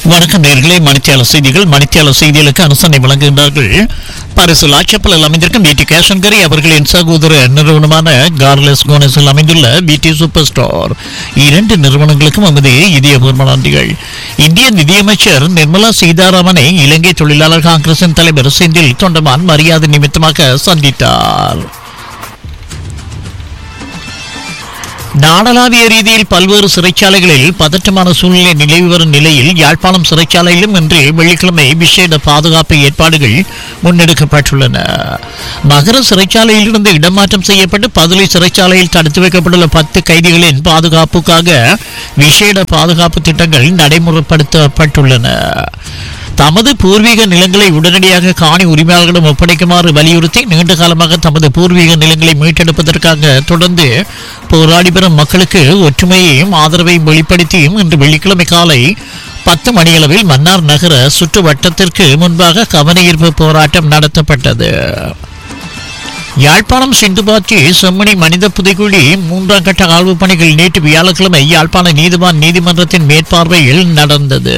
வணக்கம் நேர்களே மணித்தியால செய்திகள் மணித்தியால செய்திகளுக்கு அனுசரணை வழங்குகின்றார்கள் பரிசு லாட்சப்பலில் அமைந்திருக்கும் பிடி கேஷன்கரி அவர்களின் சகோதர நிறுவனமான கார்லஸ் கோனஸில் அமைந்துள்ள பிடி சூப்பர் ஸ்டோர் இரண்டு நிறுவனங்களுக்கும் நமது இதயபூர்வ நன்றிகள் இந்திய நிதியமைச்சர் நிர்மலா சீதாராமனை இலங்கை தொழிலாளர் காங்கிரசின் தலைவர் செந்தில் தொண்டமான் மரியாதை நிமித்தமாக சந்தித்தார் நாடளாவிய ரீதியில் பல்வேறு சிறைச்சாலைகளில் பதற்றமான சூழ்நிலை நிலவி வரும் நிலையில் யாழ்ப்பாணம் சிறைச்சாலையிலும் இன்று வெள்ளிக்கிழமை விசேட பாதுகாப்பு ஏற்பாடுகள் முன்னெடுக்கப்பட்டுள்ளன மகர சிறைச்சாலையிலிருந்து இடமாற்றம் செய்யப்பட்டு பதுளை சிறைச்சாலையில் தடுத்து வைக்கப்பட்டுள்ள பத்து கைதிகளின் பாதுகாப்புக்காக விசேட பாதுகாப்பு திட்டங்கள் நடைமுறைப்படுத்தப்பட்டுள்ளன தமது பூர்வீக நிலங்களை உடனடியாக காணி உரிமையாளர்களிடம் ஒப்படைக்குமாறு வலியுறுத்தி நீண்ட காலமாக தமது பூர்வீக நிலங்களை மீட்டெடுப்பதற்காக தொடர்ந்து போராடி வரும் மக்களுக்கு ஒற்றுமையையும் ஆதரவையும் வெளிப்படுத்தியும் இன்று வெள்ளிக்கிழமை காலை பத்து மணியளவில் மன்னார் நகர சுற்று வட்டத்திற்கு முன்பாக கவனஈர்ப்பு போராட்டம் நடத்தப்பட்டது யாழ்ப்பாணம் சிந்துபாச்சி செம்மணி மனித புதைக்குழி மூன்றாம் கட்ட ஆய்வுப் பணிகள் நேற்று வியாழக்கிழமை யாழ்ப்பாண நீதிவான் நீதிமன்றத்தின் மேற்பார்வையில் நடந்தது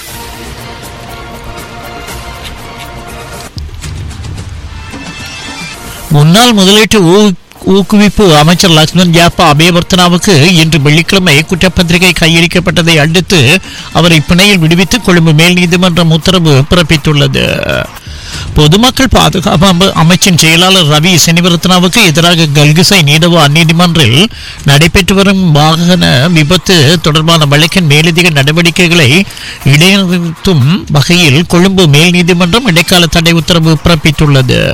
முன்னாள் முதலீட்டு ஊ- ஊக்குவிப்பு அமைச்சர் லக்ஷ்மண் யாப்பா அபயவர்த்தனாவுக்கு இன்று வெள்ளிக்கிழமை குற்றப்பத்திரிகை கையளிக்கப்பட்டதை அடுத்து அவரை பிணையில் விடுவித்து கொழும்பு மேல் நீதிமன்றம் உத்தரவு பிறப்பித்துள்ளது பொதுமக்கள் பாதுகாப்பு அம- அமைச்சின் செயலாளர் ரவி செனிவரத்னாவுக்கு எதிராக கல்கிசை நீதவா நீதிமன்றில் நடைபெற்று வரும் வாகன விபத்து தொடர்பான வழக்கின் மேலதிக நடவடிக்கைகளை இடைநிறுத்தும் வகையில் கொழும்பு மேல் நீதிமன்றம் இடைக்கால தடை உத்தரவு பிறப்பித்துள்ளது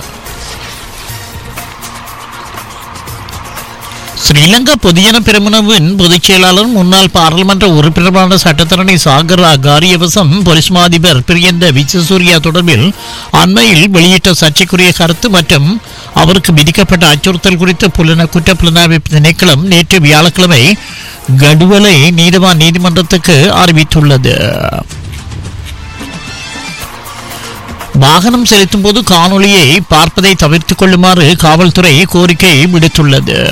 ஸ்ரீலங்கா பொதுஜன பெருமனவின் பொதுச் செயலாளர் முன்னாள் பாராளுமன்ற உறுப்பினரான சட்டத்தரணி சாகர் காரியவசம் பொலிஸ் மா அதிபர் பிரியந்த விஜயசூர்யா தொடர்பில் அண்மையில் வெளியிட்ட சர்ச்சைக்குரிய கருத்து மற்றும் அவருக்கு விதிக்கப்பட்ட அச்சுறுத்தல் குறித்து புலன குற்ற புலனாய்வு திணைக்களம் நேற்று வியாழக்கிழமை கடுவலை நீதிவான் நீதிமன்றத்துக்கு அறிவித்துள்ளது வாகனம் செலுத்தும் போது காணொளியை பார்ப்பதை தவிர்த்துக் கொள்ளுமாறு காவல்துறை கோரிக்கை விடுத்துள்ளது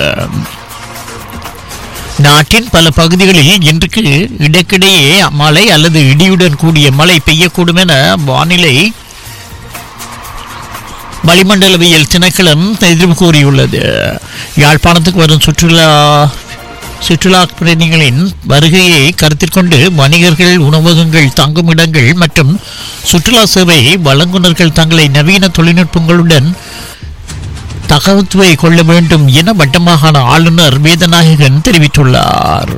நாட்டின் பல பகுதிகளில் இன்றைக்கு இடைக்கிடையே மழை அல்லது இடியுடன் கூடிய மழை பெய்யக்கூடும் என வானிலை வளிமண்டலவியல் திணைக்களம் எதிர்ப்பு கூறியுள்ளது யாழ்ப்பாணத்துக்கு வரும் சுற்றுலா சுற்றுலா பிரதிகளின் வருகையை கருத்தில் கொண்டு வணிகர்கள் உணவகங்கள் தங்கும் இடங்கள் மற்றும் சுற்றுலா சேவை வழங்குனர்கள் தங்களை நவீன தொழில்நுட்பங்களுடன் தகவத்துவை கொள்ள வேண்டும் என வட்டமாகாண ஆளுநர் வேதநாயகன் தெரிவித்துள்ளார்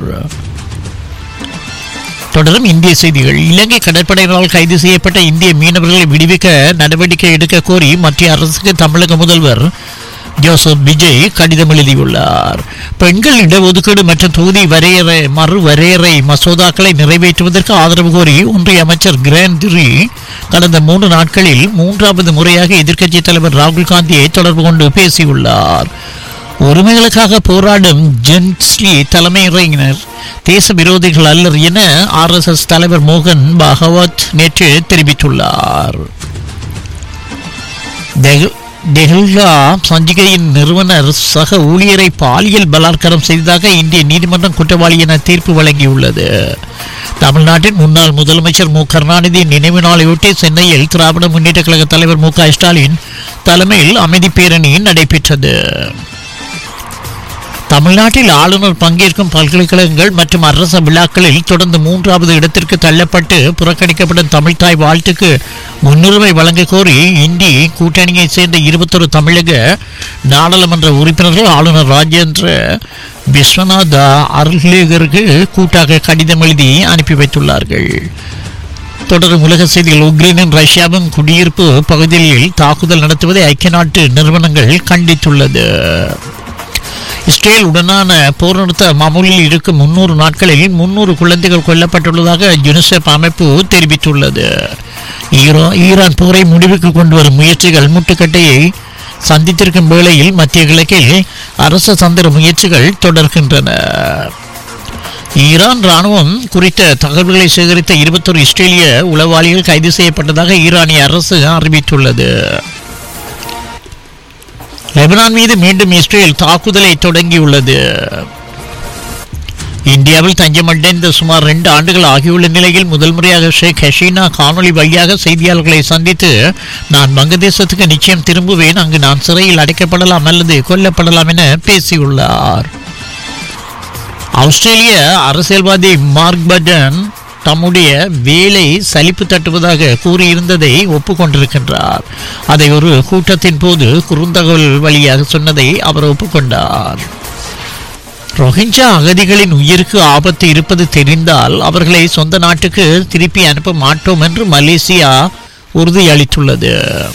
தொடரும் இந்திய செய்திகள் இலங்கை கடற்படையினரால் கைது செய்யப்பட்ட இந்திய மீனவர்களை விடுவிக்க நடவடிக்கை எடுக்க கோரி மத்திய அரசுக்கு தமிழக முதல்வர் ஜோசப் விஜய் கடிதம் எழுதியுள்ளார் பெண்கள் இடஒதுக்கீடு மற்றும் தொகுதி வரையறை மறு வரையறை மசோதாக்களை நிறைவேற்றுவதற்கு ஆதரவு கோரி ஒன்றிய அமைச்சர் கிராண்ட்ரி கடந்த மூன்று நாட்களில் மூன்றாவது முறையாக எதிர்க்கட்சித் தலைவர் ராகுல் காந்தியை தொடர்பு கொண்டு பேசியுள்ளார் உரிமைகளுக்காக போராடும் ஜென்ஸ்லி தலைமையினர் தேச விரோதிகள் அல்லர் என ஆர்எஸ்எஸ் தலைவர் மோகன் பாகவத் நேற்று தெரிவித்துள்ளார் தெஹ்- டெஹ்லா சஞ்சிகையின் நிறுவனர் சக ஊழியரை பாலியல் பலாத்காரம் செய்ததாக இந்திய நீதிமன்றம் குற்றவாளி என தீர்ப்பு வழங்கியுள்ளது தமிழ்நாட்டின் முன்னாள் முதலமைச்சர் மு கருணாநிதி நினைவு நாளையொட்டி சென்னையில் திராவிட முன்னேற்ற கழக தலைவர் மு க ஸ்டாலின் தலைமையில் அமைதி பேரணி நடைபெற்றது தமிழ்நாட்டில் ஆளுநர் பங்கேற்கும் பல்கலைக்கழகங்கள் மற்றும் அரச விழாக்களில் தொடர்ந்து மூன்றாவது இடத்திற்கு தள்ளப்பட்டு புறக்கணிக்கப்படும் தமிழ்தாய் வாழ்த்துக்கு முன்னுரிமை வழங்க கோரி இந்தி கூட்டணியைச் சேர்ந்த இருபத்தொரு தமிழக நாடாளுமன்ற உறுப்பினர்கள் ஆளுநர் ராஜேந்திர விஸ்வநாத அருள்லேகருக்கு கூட்டாக கடிதம் எழுதி அனுப்பி வைத்துள்ளார்கள் தொடரும் உலக செய்திகள் உக்ரைனும் ரஷ்யாவும் குடியிருப்பு பகுதிகளில் தாக்குதல் நடத்துவதை ஐக்கிய நாட்டு நிறுவனங்கள் கண்டித்துள்ளது இஸ்ரேல் உடனான போர் நிறுத்த மாமூலில் இருக்கும் முன்னூறு நாட்களில் முன்னூறு குழந்தைகள் கொல்லப்பட்டுள்ளதாக யுனிசெஃப் அமைப்பு தெரிவித்துள்ளது ஈரோ ஈரான் போரை முடிவுக்கு கொண்டு வரும் முயற்சிகள் முட்டுக்கட்டையை சந்தித்திருக்கும் வேளையில் மத்திய கிழக்கில் அரச தந்திர முயற்சிகள் தொடர்கின்றன ஈரான் ராணுவம் குறித்த தகவல்களை சேகரித்த இருபத்தொரு இஸ்ரேலிய உளவாளிகள் கைது செய்யப்பட்டதாக ஈரானிய அரசு அறிவித்துள்ளது லெபனான் மீது மீண்டும் இஸ்ரேல் தாக்குதலை தொடங்கியுள்ளது இந்தியாவில் தஞ்சமடைந்த சுமார் ரெண்டு ஆண்டுகள் ஆகியுள்ள நிலையில் முதல் முறையாக ஷேக் ஹசீனா காணொலி வழியாக செய்தியாளர்களை சந்தித்து நான் வங்கதேசத்துக்கு நிச்சயம் திரும்புவேன் அங்கு நான் சிறையில் அடைக்கப்படலாம் அல்லது கொல்லப்படலாம் என பேசியுள்ளார் ஆஸ்திரேலிய அரசியல்வாதி மார்க் பட்டன் தம்முடைய வேலை சலிப்பு தட்டுவதாக கூறியிருந்ததை ஒப்புக்கொண்டிருக்கின்றார் அதை ஒரு கூட்டத்தின் போது குறுந்தகவல் வழியாக சொன்னதை அவர் ஒப்புக்கொண்டார் ரோஹிஞ்சா அகதிகளின் உயிருக்கு ஆபத்து இருப்பது தெரிந்தால் அவர்களை சொந்த நாட்டுக்கு திருப்பி அனுப்ப மாட்டோம் என்று மலேசியா உறுதியளித்துள்ளது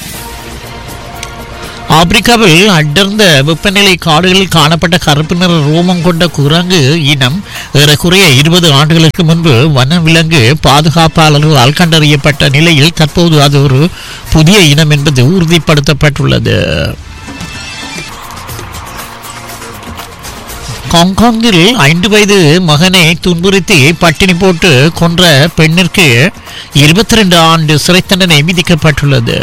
ஆப்பிரிக்காவில் அடர்ந்த வெப்பநிலை காடுகளில் காணப்பட்ட கருப்பு நிற ரோமம் கொண்ட குரங்கு இனம் ஏறக்குறைய இருபது ஆண்டுகளுக்கு முன்பு வனவிலங்கு பாதுகாப்பாளர்களால் கண்டறியப்பட்ட நிலையில் தற்போது அது ஒரு புதிய இனம் என்பது உறுதிப்படுத்தப்பட்டுள்ளது ஹாங்காங்கில் ஐந்து வயது மகனை துன்புறுத்தி பட்டினி போட்டு கொன்ற பெண்ணிற்கு இருபத்தி ரெண்டு ஆண்டு சிறை தண்டனை விதிக்கப்பட்டுள்ளது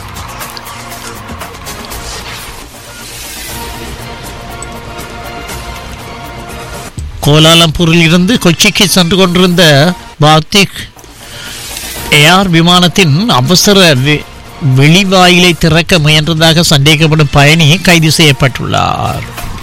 கோலாலம்பூரில் இருந்து கொச்சிக்கு சென்று கொண்டிருந்த பாத்திக் ஏஆர் விமானத்தின் அவசர வெ- வெளிவாயிலை திறக்க முயன்றதாக சந்தேகப்படும் பயணி கைது செய்யப்பட்டுள்ளார்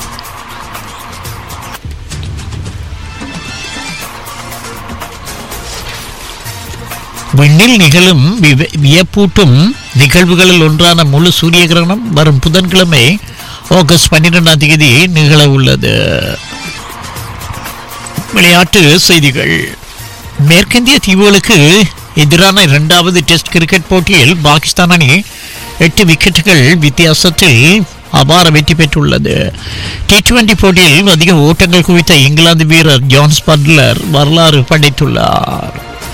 விண்ணில் நிகழும் விவ- வியப்பூட்டும் நிகழ்வுகளில் ஒன்றான முழு சூரிய கிரகணம் வரும் புதன்கிழமை ஆகஸ்ட் பன்னிரெண்டாம் தேதி நிகழ உள்ளது விளையாட்டு செய்திகள் மேற்கிந்திய தீவுகளுக்கு எதிரான இரண்டாவது டெஸ்ட் கிரிக்கெட் போட்டியில் பாகிஸ்தான் அணி எட்டு விக்கெட்டுகள் வித்தியாசத்தில் அபார வெற்றி பெற்றுள்ளது டி டுவெண்டி போட்டியில் அதிக ஓட்டங்கள் குவித்த இங்கிலாந்து வீரர் ஜான்ஸ் பட்லர் வரலாறு படைத்துள்ளார்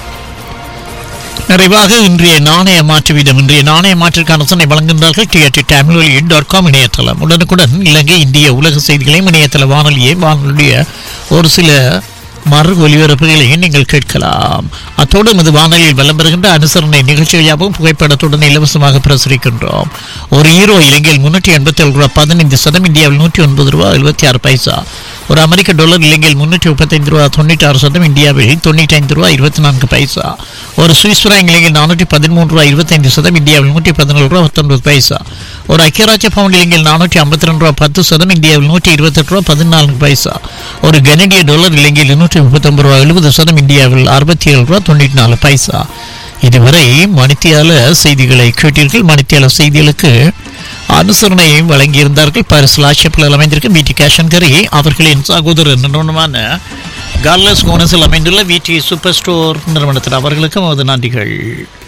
நிறைவாக இன்றைய நாணய மாற்று வீதம் இன்றைய நாணய மாற்றிற்கான சொன்னை வழங்குகின்றார்கள் டிஆர்டி தமிழ் டாட் காம் இணையதளம் உடனுக்குடன் இலங்கை இந்திய உலக செய்திகளையும் இணையதள வானொலியை வானொலிய ஒரு சில மறு ஒலிபரப்புகளையும் நீங்கள் கேட்கலாம் அத்தோடு நமது வானொலியில் வலம் பெறுகின்ற அனுசரணை நிகழ்ச்சியாகவும் புகைப்படத்துடன் இலவசமாக பிரசுரிக்கின்றோம் ஒரு ஹீரோ இலங்கையில் முன்னூற்றி எண்பத்தி ஏழு ரூபாய் பதினைந்து சதம் இந்தியாவில் நூற்றி ஒன்பது ரூபாய் எழுபத்தி ஆறு பைசா ஒரு அமெரிக்க டாலர் இலங்கையில் முன்னூற்றி முப்பத்தைந்து ரூபா தொண்ணூற்றி ஆறு சதம் இந்தியாவில் தொண்ணூற்றி ஐந்து ரூபா இருபத்தி நான்கு பைசா ஒரு சுவிஸ் ரூபாய் இலங்கையில் நானூற்றி பதிமூன்று ரூபா இருபத்தைந்து சதம் இந்தியாவில் நூற்றி பதினேழு ரூபா பத்தொன்பது பைசா ஒரு ஐக்கியராஜ்ய பவுண்ட் இலங்கையில் நானூற்றி ஐம்பத்தி ரெண்டு ரூபா பத்து சதம் இந்தியாவில் நூற்றி இருபத்தெட்டு ரூபா பதினான்கு பைசா ஒரு கனடிய டாலர் இலங்கையில் நூற்றி முப்பத்தொன்பது ரூபா எழுபது சதம் இந்தியாவில் அறுபத்தி ஏழு ரூபா தொண்ணூற்றி நாலு பைசா இதுவரை மணித்தியால செய்திகளை கேட்டீர்கள் மணித்தியால செய்திகளுக்கு அனுசரணை வழங்கியிருந்தார்கள் பாரிஸ் லாஷப்பில் அமைந்திருக்கும் வீட்டி கேஷன்கரி அவர்களின் சகோதரர் நிறுவனமான கார்லஸ் கோனஸில் அமைந்துள்ள வீட்டி சூப்பர் ஸ்டோர் நிறுவனத்தில் அவர்களுக்கும் அது நன்றிகள்